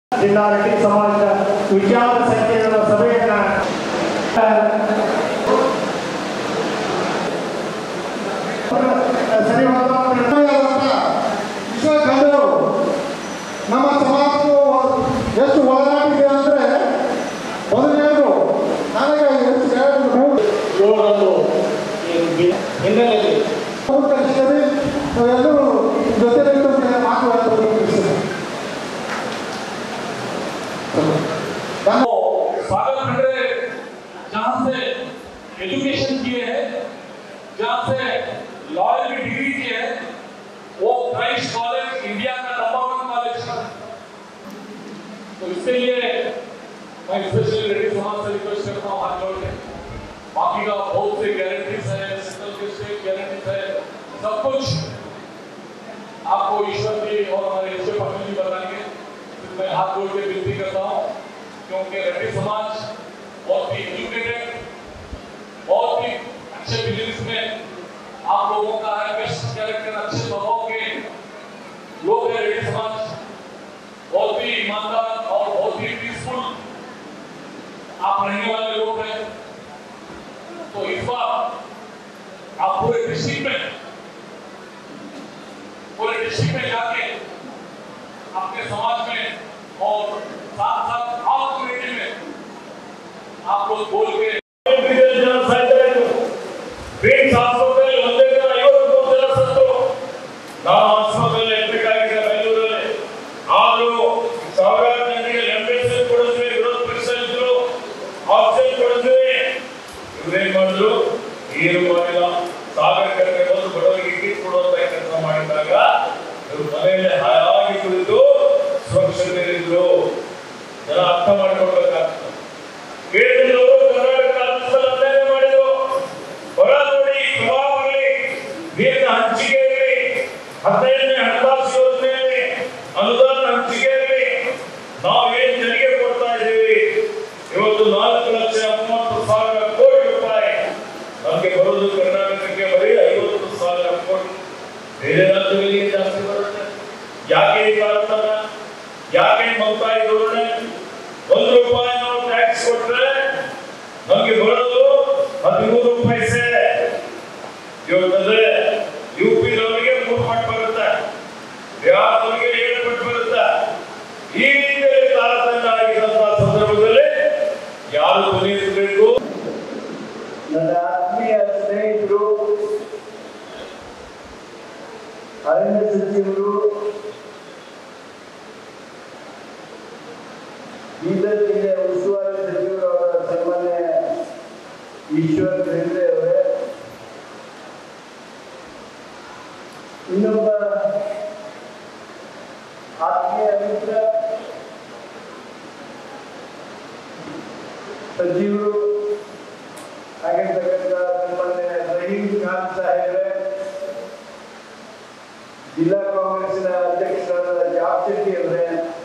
ಜಿಲ್ಲಾ ರೆಡ್ಡಿ ಸಮಾಜದ ವಿಚಾರ ಸಂಕಿರಣದ ಸಭೆಯನ್ನ ಸರಿ ವಿಶ್ವ ಕಂಡರು ನಮ್ಮ ಸಮಾಜಕ್ಕೂ ಎಷ್ಟು ಒಳಗಾಟಿದೆ ಅಂದರೆ ಮೊದಲನೇದು ನನಗೆ ಎಷ್ಟು ಹೇಳಿದ್ರು ಮೂರು ಏಳರಂದು ಈ ಬಿ- ಹಿನ್ನೆಲೆಯಲ್ಲಿ ಮೂರು ಕಲಿಸಿದರೆ ನಾವೆಲ್ಲರೂ ಜೊತೆ ನಿಂತು ಮಾತುಕತೆ स्वागत खंडरे जहाँ से एजुकेशन किए हैं जहाँ से लॉयर की डिग्री की है वो क्राइस्ट कॉलेज इंडिया का नंबर वन कॉलेज है तो इसके लिए मैं स्पेशली रेड्डी समाज से रिक्वेस्ट करता हूँ हाथ जोड़ के बाकी का बहुत से गारंटीज है सेंट्रल के स्टेट गारंटीज है सब कुछ आपको ईश्वर की और हमारे ईश्वर पाटिल जी बताएंगे फिर मैं हाथ जोड़ के विनती करता हूँ क्योंकि रेड्डी समाज बहुत ही एजुकेटेड बहुत ही अच्छे बिजनेस में आप लोगों का है बेस्ट कैरेक्टर अच्छे स्वभाव के लोग हैं रेड्डी समाज बहुत ही ईमानदार और बहुत ही पीसफुल आप रहने वाले लोग हैं तो इस बार आप पूरे डिस्ट्रिक्ट में पूरे डिस्ट्रिक्ट में जाके अपने समाज में और साथ साथ आप कम्युनिटी में आप लोग बोल के ಬ್ರೇನ್ ಆಸ್ಪತ್ರೆಯಲ್ಲಿ ಒಂದೇ ದಿನ ಐವತ್ತು ಮೂರು ಜನ ಸತ್ತು ನಾವು ಆಸ್ಪತ್ರೆಯಲ್ಲಿ ಎತ್ತಬೇಕಾಗಿದೆ ಬೆಂಗಳೂರಲ್ಲಿ ಆದರೂ ಸಾವಿರಾರು ಜನರಿಗೆ ಎಂಬೆಸಿ ಕೊಡಿದ್ವಿ ವಿರೋಧ ಪಕ್ಷ ಇದ್ರು ಆಕ್ಸಿಜನ್ ಕೊಡಿದ್ವಿ ಇವ್ರೇನ್ ಮಾಡಿದ್ರು ಏನು ಮಾಡಿಲ್ಲ ಸಾಗರ ಕಡೆ ಬಂದು ಬಡವರಿಗೆ ಕಿಟ್ ಕೊಡುವಂತ ಕೆಲಸ ಮಾಡಿದಾಗ ಇವ್ರು ಮನೆಯಲ್ಲಿ ಹಾಯಾಗಿ ಕುಳಿತು ಸುರಕ್ಷತೆ ಇದ್ರು ಜನ ಅರ್ಥ ಮಾಡ್ಕೊಳ್ಬೇಕಾಗ್ತದೆ ಕೇಳಿದ್ರು ಕರ್ನಾಟಕ ರಾಜ್ಯದಲ್ಲಿ ಅಧ್ಯಯನ ಮಾಡಿದ್ರು ಹೊರ ನೋಡಿ ಪ್ರಭಾವ ಬರಲಿ ನೀರಿನ ಹಂಚಿಕೆ ಇರಲಿ ಹದಿನೈದನೇ ಹಣಕಾಸು ಯೋಜನೆಯಲ್ಲಿ ಅನುದಾನ ಹಂಚಿಕೆ ಇರಲಿ ನಾವು ಏನ್ ತೆರಿಗೆ ಕೊಡ್ತಾ ಇದ್ದೀವಿ ಇವತ್ತು ನಾಲ್ಕು ಲಕ್ಷ ಮೂವತ್ತು ಸಾವಿರ ಕೋಟಿ ರೂಪಾಯಿ ನಮಗೆ ಬರೋದು ಕರ್ನಾಟಕಕ್ಕೆ ಬರೀ ಐವತ್ತು ಸಾವಿರ ಕೋಟಿ ಬೇರೆ ರಾಜ್ಯಗಳಿಗೆ ಜಾಸ್ತಿ ಬರುತ್ತೆ ಯಾಕೆ ಈ ತಾರತಮ್ಯ ಯಾಕೆ ಈ ಮಮತಾಯಿ ಧೋರಣೆ ಒಂದು ರೂಪಾಯಿ ನಾವು ಟ್ಯಾಕ್ಸ್ ಕೊಟ್ರೆ ನಮಗೆ ಬರೋದು ಹದಿಮೂರು ಪೈಸೆ ಇವತ್ತಂದ್ರೆ ಯು ಪಿ ದವರಿಗೆ ಮೂರು ಪಟ್ಟು ಬರುತ್ತೆ ಬಿಹಾರದವರಿಗೆ ಏಳು ಪಟ್ಟು ಬರುತ್ತೆ ಈ ರೀತಿಯಲ್ಲಿ ತಾರತಮ್ಯ ಆಗಿರುವಂತಹ ಸಂದರ್ಭದಲ್ಲಿ ಯಾರು ಧ್ವನಿಸಬೇಕು ನನ್ನ ಆತ್ಮೀಯ ಸ್ನೇಹಿತರು ಅರಣ್ಯ ಸಚಿವರು ಬೀದರ್ ಜಿಲ್ಲೆ ಉಸ್ತುವಾರಿ ಸಚಿವರಾದ ಸನ್ಮಾನ್ಯ ಈಶ್ವರ್ ಖಂಡ್ರೆ ಅವರೇ ಇನ್ನೊಬ್ಬ ಆತ್ಮೀಯ ಮಿತ್ರ ಸಚಿವರು ಆಗಿರ್ತಕ್ಕಂಥ ಸನ್ಮಾನ್ಯ ರಹೀಂ ಖಾನ್ ಸಾಹೇಬ್ರೆ ಜಿಲ್ಲಾ ಕಾಂಗ್ರೆಸ್ಸಿನ ಅಧ್ಯಕ್ಷರಾದ ಜಾಬ್ ಶೆಟ್ಟಿ ಅವರೇ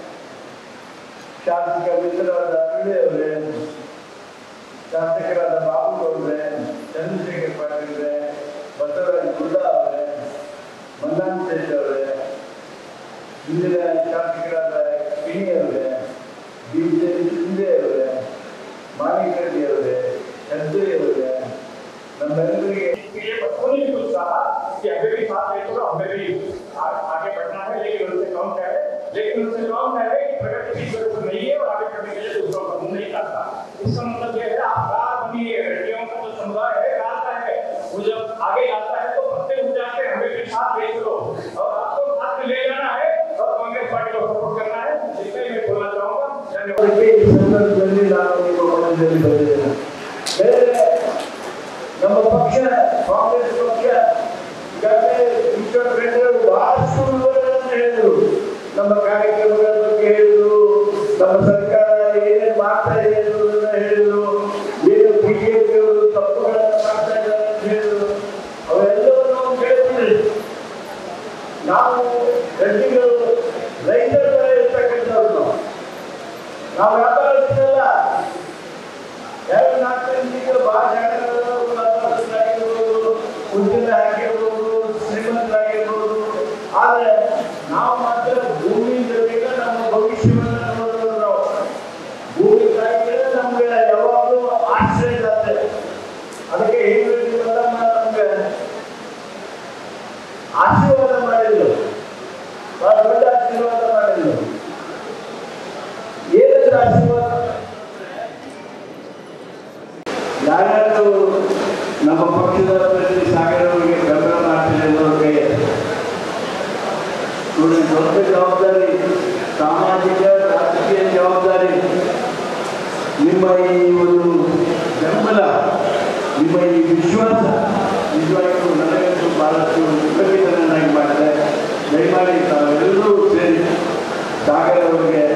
ಶಾಸಕ ಮಿತ್ರರಾದ ಅರುಳೆ ಅವರೇ ಶಾಸಕರಾದ ಬಾಬು ಅವರೇ ಚಂದ್ರಶೇಖರ್ ಪಾಟೀಲ್ ಅವರೇ ಬಸವರಾಜ್ ಗುಡ್ಡಾ ಅವರೇ ಮನ್ನಾನ್ ಶೆಟ್ಟಿ ಅವರೇ ಇಂದಿನ ಶಾಸಕರಾದ ಕಿಣಿ ಅವರೇ ಬಿ ಜೆ ಶಿಂದೆ ಅವರೇ ಮಾಣಿಕ್ ರೆಡ್ಡಿ ಅವರೇ ಚಂದ್ರಿ ಅವರೇ ನಮ್ಮೆಲ್ಲರಿಗೆ इसलिए बच्चों ने भी उत्साह कि हमें भी साथ है तो हमें भी आ- आगे बढ़ना है लेकिन उनसे कम है लेकिन उनसे कम है कि प्रगति की जरूरत नहीं है और आगे बढ़ने के लिए दूसरों का मुंह नहीं करता इसका मतलब यह है आप कार बनिए रेडियो का जो समुदाय है कार का है वो जब आगे आता है तो पत्ते उठ जाते हैं हमें भी साथ ले चलो और आपको साथ में ले जाना है और कांग्रेस पार्टी को सपोर्ट करना है इसलिए मैं बोलना चाहूंगा धन्यवाद ಅದಕ್ಕೆ ಈ ಸಂದರ್ಭದಲ್ಲಿ ನಾನು ನಿಮ್ಮ ಮನದಲ್ಲಿ ಬಂದಿದ್ದೇನೆ ಬೇರೆ ನಮ್ಮ ಪಕ್ಷ ಕಾಂಗ್ರೆಸ್ ಪಕ್ಷ ಈಗಾಗಲೇ ಈಶ್ವರ ಖಂಡ್ರೆ ಅವರು ಬಹಳಷ್ಟು ವಿವರಗಳನ್ನು ಹೇಳಿದರು ನಮ್ಮ ಕಾರ್ಯಕ್ರಮಗಳ ಬಗ್ಗೆ ಹೇಳಿದರು ನಮ್ಮ ಸರ್ಕಾರ ಏನೇನು ಮಾಡ್ತಾ ಇದೆ ಅನ್ನೋದನ್ನ ಹೇಳಿದರು ಏನು ಬಿಜೆಪಿ ಅವರು ತಪ್ಪುಗಳನ್ನು ಮಾಡ್ತಾ ಇದ್ದಾರೆ ಅಂತ ಹೇಳಿದರು ಅವೆಲ್ಲವನ್ನು ನಾವು ಕೇಳ್ತೀವಿ ನಾವು ರೆಡ್ಡಿಗಳು ರೈತರ ತರ ಇರ್ತಕ್ಕಂಥವ್ರು ನಾವು ನಾವು ವ್ಯಾಪಾರಸ್ಥರಲ್ಲ ಎರಡು ನಾಲ್ಕು ಮಂದಿಗೆ ಭಾಳ ಜನ ವ್ಯಾಪಾರಸ್ಥರಾಗಿರ್ಬೋದು ಉದ್ಯೋಗ ಆಗಿರ್ಬೋದು ಶ್ರೀಮಂತರಾಗಿರ್ಬೋದು ಆದರೆ ನಾವು ಮಾತ್ರ ಭೂಮಿ ಜೊತೆಗೆ ನಮ್ಮ ಭವಿಷ್ಯವನ್ನು ನೋಡೋದು ಆಶೀರ್ವಾದ ಯಾರ್ಯಾರು ನಮ್ಮ ಪಕ್ಷದ ಅಭ್ಯರ್ಥಿ ಸಾಗರ್ ಅವರಿಗೆ ಬೆಂಬಲ ಮಾಡ್ತಿದೆ ಅನ್ನೋದ್ರ ಕೈ ಎತ್ತಿ. ನೋಡಿ ದೊಡ್ಡ ಜವಾಬ್ದಾರಿ ಸಾಮಾಜಿಕ ರಾಜಕೀಯ ಜವಾಬ್ದಾರಿ ನಿಮ್ಮ ಈ ಒಂದು ಬೆಂಬಲ ನಿಮ್ಮ ಈ ವಿಶ್ವಾಸ ನಿಜವಾಗಿಯೂ ನನಗಂತೂ ಬಹಳಷ್ಟು ವಿಕೃತಿಗಳನ್ನಾಗಿ ಮಾಡಿದೆ ದಯಮಾಡಿ ತಾವೆಲ್ಲರೂ ಸೇರಿ ಸಾಗರ್ ಅವರಿಗೆ